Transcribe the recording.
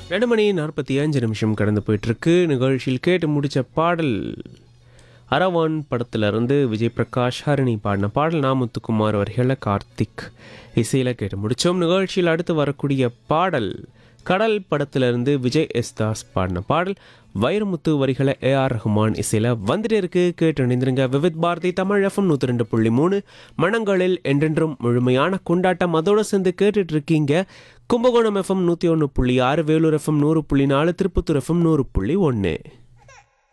ரெண்டு மணி நாற்பத்தி அஞ்சு நிமிஷம் கடந்து போயிட்டுருக்கு நிகழ்ச்சியில் கேட்டு முடித்த பாடல் அரவான் படத்திலிருந்து விஜய் பிரகாஷ் ஹரிணி பாடின பாடல் நாமுத்துக்குமார் வரிகளில் கார்த்திக் இசையில் கேட்டு முடித்தோம் நிகழ்ச்சியில் அடுத்து வரக்கூடிய பாடல் கடல் படத்திலிருந்து விஜய் எஸ் தாஸ் பாடின பாடல் வைரமுத்து வரிகளை ஏ ஆர் ரஹ்மான் இசையில் வந்துட்டு இருக்கு கேட்டு இணைந்திருங்க விவித் பாரதி தமிழ் எஃப்எம் நூற்றி ரெண்டு புள்ளி மூணு மனங்களில் என்றென்றும் முழுமையான கொண்டாட்டம் அதோட சேர்ந்து கேட்டுட்டு இருக்கீங்க கும்பகோணம் எஃப்எம் நூற்றி ஒன்று புள்ளி ஆறு வேலூர் எஃப்எம் நூறு புள்ளி நாலு திருப்பத்தூர் எஃப்எம் நூறு புள்ளி ஒன்று